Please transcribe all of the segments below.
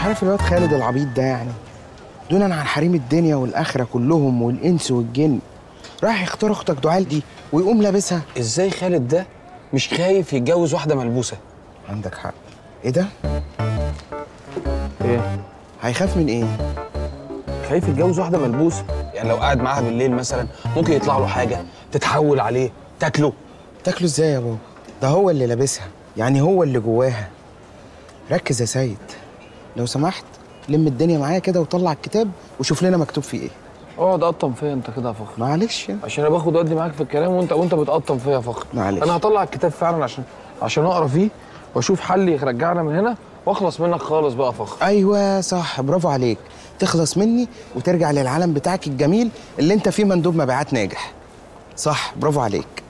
مش عارف الواد خالد العبيط ده يعني دونا عن حريم الدنيا والاخره كلهم والانس والجن راح يختار اختك دعال دي ويقوم لابسها ازاي خالد ده مش خايف يتجوز واحده ملبوسه عندك حق ايه ده ايه هيخاف من ايه خايف يتجوز واحده ملبوسه يعني لو قاعد معاها بالليل مثلا ممكن يطلع له حاجه تتحول عليه تاكله تاكله ازاي يا بابا ده هو اللي لابسها يعني هو اللي جواها ركز يا سيد لو سمحت لم الدنيا معايا كده وطلع الكتاب وشوف لنا مكتوب فيه ايه اقعد قطم فيا انت كده يا فخر معلش يعني. عشان انا باخد ودي معاك في الكلام وانت وانت بتقطم فيا يا فخر معلش. انا هطلع الكتاب فعلا عشان عشان اقرا فيه واشوف حل يرجعنا من هنا واخلص منك خالص بقى يا فخر ايوه صح برافو عليك تخلص مني وترجع للعالم بتاعك الجميل اللي انت فيه مندوب مبيعات ناجح صح برافو عليك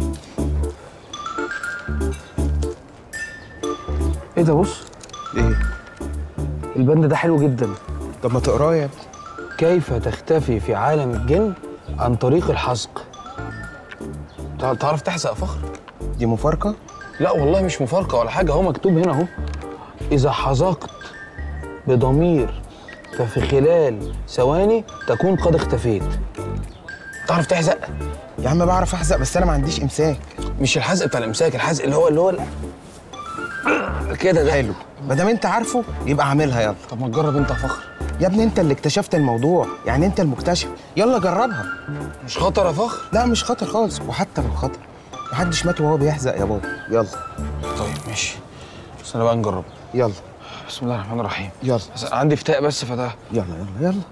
ايه ده بص ايه البند ده حلو جدا طب ما تقراه يا ابني كيف تختفي في عالم الجن عن طريق الحزق تع- تعرف تحزق يا فخر دي مفارقه لا والله مش مفارقة ولا حاجة هو مكتوب هنا اهو إذا حزقت بضمير ففي خلال ثواني تكون قد اختفيت تعرف تحزق يا عم بعرف احزق بس انا ما عنديش امساك مش الحزق بتاع الامساك الحزق اللي هو اللي هو ال- كده ده حلو ما دام انت عارفه يبقى اعملها يلا طب ما تجرب انت يا فخر يا ابني انت اللي اكتشفت الموضوع يعني انت المكتشف يلا جربها مش خطر يا فخر لا مش خطر خالص وحتى لو خطر محدش مات وهو بيحزق يا بابا يلا طيب ماشي بس انا بقى نجرب يلا بسم الله الرحمن الرحيم يلا بس عندي فتاء بس فده يلا يلا يلا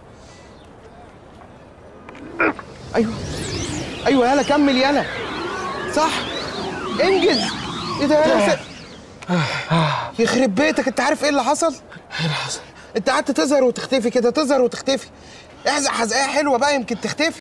ايوه ايوه يلا كمل يلا صح انجز ايه ده يلا س- يخرب بيتك انت عارف ايه اللي حصل؟ ايه اللي حصل؟ انت قعدت تظهر وتختفي كده تظهر وتختفي احزق حزقايه حلوه بقى يمكن تختفي